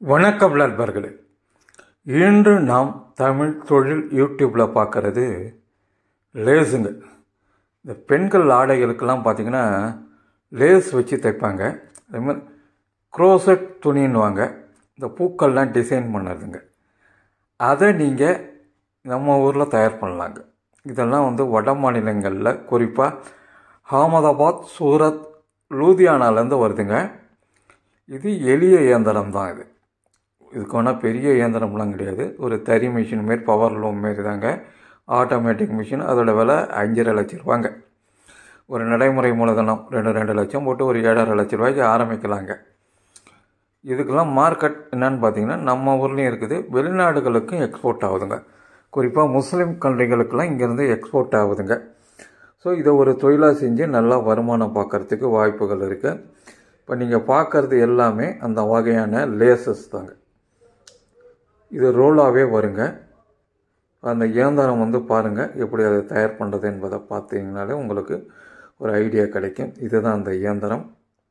வணக்கம் நண்பர்களே இன்று நாம் தமிழ் தொழில் யூடியூப்பில் பார்க்குறது லேஸுங்க இந்த பெண்கள் ஆடைகளுக்கெல்லாம் பார்த்தீங்கன்னா லேஸ் வச்சு தைப்பாங்க அதே மாதிரி க்ரோசட் துணின்னுவாங்க இந்த பூக்கள்லாம் டிசைன் பண்ணுறதுங்க அதை நீங்கள் நம்ம ஊரில் தயார் பண்ணலாங்க இதெல்லாம் வந்து வட மாநிலங்களில் குறிப்பாக அகமதாபாத் சூரத் லூதியானாலேருந்து வருதுங்க இது எளிய இயந்திரம் தான் இது இதுக்கு வேணால் பெரிய இயந்திரம்லாம் கிடையாது ஒரு தறி மிஷின் மாரி பவர் லூம் மாரி தாங்க ஆட்டோமேட்டிக் மிஷின் அதோட விலை அஞ்சரை லட்ச ரூபாங்க ஒரு நடைமுறை மூலதனம் ரெண்டு ரெண்டு லட்சம் போட்டு ஒரு ஏழரை லட்ச ரூபாய்க்கு ஆரம்பிக்கலாங்க இதுக்கெல்லாம் மார்க்கெட் என்னன்னு பார்த்தீங்கன்னா நம்ம ஊர்லேயும் இருக்குது வெளிநாடுகளுக்கும் எக்ஸ்போர்ட் ஆகுதுங்க குறிப்பாக முஸ்லீம் கண்ட்ரிகளுக்கெல்லாம் இங்கேருந்து எக்ஸ்போர்ட் ஆகுதுங்க ஸோ இதை ஒரு தொழிலாக செஞ்சு நல்லா வருமானம் பார்க்குறதுக்கு வாய்ப்புகள் இருக்குது இப்போ நீங்கள் பார்க்குறது எல்லாமே அந்த வகையான லேசஸ் தாங்க இது ரோலாகவே வருங்க அந்த இயந்திரம் வந்து பாருங்கள் எப்படி அதை தயார் பண்ணுறது என்பதை பார்த்தீங்கனாலே உங்களுக்கு ஒரு ஐடியா கிடைக்கும் இதுதான் அந்த இயந்திரம்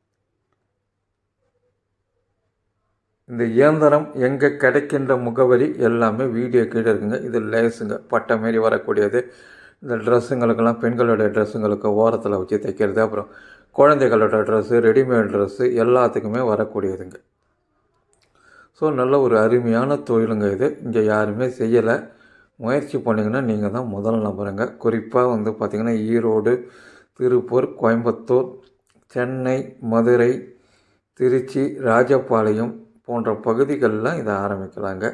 இந்த இயந்திரம் எங்கே கிடைக்கின்ற முகவரி எல்லாமே வீடியோ கீழே இருக்குங்க இது லேஸுங்க பட்டை மாரி வரக்கூடியது இந்த ட்ரெஸ்ஸுங்களுக்கெல்லாம் பெண்களோட ட்ரெஸ்ஸுங்களுக்கு ஓரத்தில் வச்சு தைக்கிறது அப்புறம் குழந்தைகளோட ட்ரெஸ்ஸு ரெடிமேட் ட்ரெஸ்ஸு எல்லாத்துக்குமே வரக்கூடியதுங்க ஸோ நல்ல ஒரு அருமையான தொழிலுங்க இது இங்கே யாருமே செய்யலை முயற்சி பண்ணிங்கன்னா நீங்கள் தான் முதல் நபருங்க குறிப்பாக வந்து பார்த்திங்கன்னா ஈரோடு திருப்பூர் கோயம்புத்தூர் சென்னை மதுரை திருச்சி ராஜபாளையம் போன்ற பகுதிகளில் இதை ஆரம்பிக்கலாங்க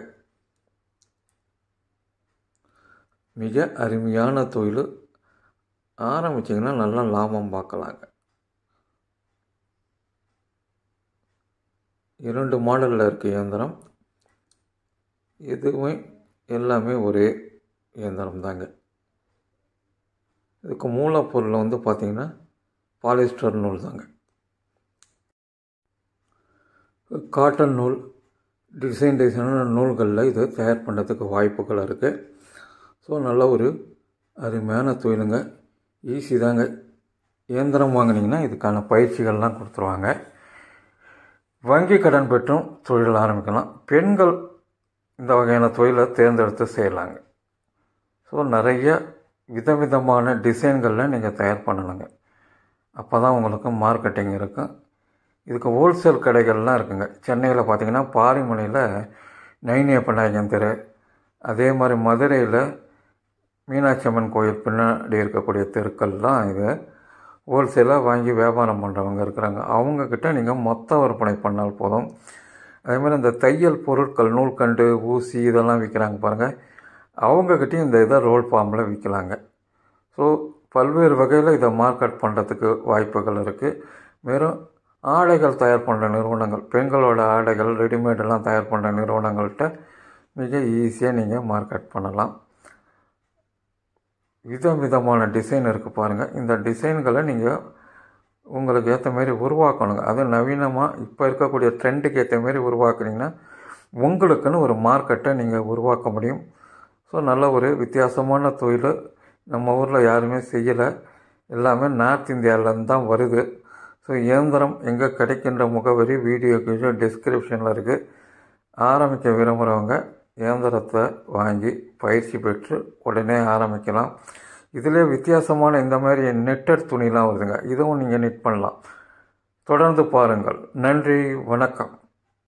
மிக அருமையான தொழில் ஆரம்பிச்சிங்கன்னா நல்லா லாபம் பார்க்கலாங்க இரண்டு மாடலில் இருக்குது இயந்திரம் இதுவுமே எல்லாமே ஒரே இயந்திரம் தாங்க இதுக்கு மூலப்பொருள் வந்து பார்த்திங்கன்னா பாலிஸ்டர் நூல் தாங்க காட்டன் நூல் டிசைன் டிசைனான நூல்களில் இது தயார் பண்ணுறதுக்கு வாய்ப்புகள் இருக்குது ஸோ நல்ல ஒரு அருமையான தொழிலுங்க ஈஸி தாங்க இயந்திரம் வாங்கினீங்கன்னா இதுக்கான பயிற்சிகள்லாம் கொடுத்துருவாங்க வங்கி கடன் பெற்றும் தொழில் ஆரம்பிக்கலாம் பெண்கள் இந்த வகையான தொழிலை தேர்ந்தெடுத்து செய்யலாங்க ஸோ நிறைய விதவிதமான டிசைன்களில் நீங்கள் தயார் பண்ணணுங்க அப்போ தான் உங்களுக்கு மார்க்கெட்டிங் இருக்கும் இதுக்கு ஹோல்சேல் கடைகள்லாம் இருக்குங்க சென்னையில் பார்த்தீங்கன்னா பாரிமலையில் நைனியப்பநாயகன் தெரு அதே மாதிரி மதுரையில் மீனாட்சி அம்மன் கோயில் பின்னாடி இருக்கக்கூடிய தெருக்கள்லாம் இது ஹோல்சேலாக வாங்கி வியாபாரம் பண்ணுறவங்க இருக்கிறாங்க அவங்கக்கிட்ட நீங்கள் மொத்த விற்பனை பண்ணால் போதும் அதேமாதிரி இந்த தையல் பொருட்கள் நூல்கண்டு ஊசி இதெல்லாம் விற்கிறாங்க பாருங்கள் அவங்கக்கிட்டையும் இந்த இதை ரோல் ஃபார்மில் விற்கலாங்க ஸோ பல்வேறு வகையில் இதை மார்க்கெட் பண்ணுறதுக்கு வாய்ப்புகள் இருக்குது வெறும் ஆடைகள் தயார் பண்ணுற நிறுவனங்கள் பெண்களோட ஆடைகள் ரெடிமேடெல்லாம் தயார் பண்ணுற நிறுவனங்கள்கிட்ட மிக ஈஸியாக நீங்கள் மார்க்கெட் பண்ணலாம் விதம் விதமான டிசைன் இருக்குது பாருங்கள் இந்த டிசைன்களை நீங்கள் உங்களுக்கு ஏற்ற மாரி உருவாக்கணுங்க அதுவும் நவீனமாக இப்போ இருக்கக்கூடிய ட்ரெண்டுக்கு ஏற்ற மாரி உருவாக்குனீங்கன்னா உங்களுக்குன்னு ஒரு மார்க்கெட்டை நீங்கள் உருவாக்க முடியும் ஸோ நல்ல ஒரு வித்தியாசமான தொழில் நம்ம ஊரில் யாருமே செய்யலை எல்லாமே நார்த் இந்தியாவிலேருந்து தான் வருது ஸோ இயந்திரம் எங்கே கிடைக்கின்ற முகவரி வீடியோ கீழே டிஸ்கிரிப்ஷனில் இருக்குது ஆரம்பிக்க விரும்புகிறவங்க இயந்திரத்தை வாங்கி பயிற்சி பெற்று உடனே ஆரம்பிக்கலாம் இதிலே வித்தியாசமான இந்த மாதிரி நெட்டட் துணிலாம் வருதுங்க இதுவும் நீங்கள் நெட் பண்ணலாம் தொடர்ந்து பாருங்கள் நன்றி வணக்கம்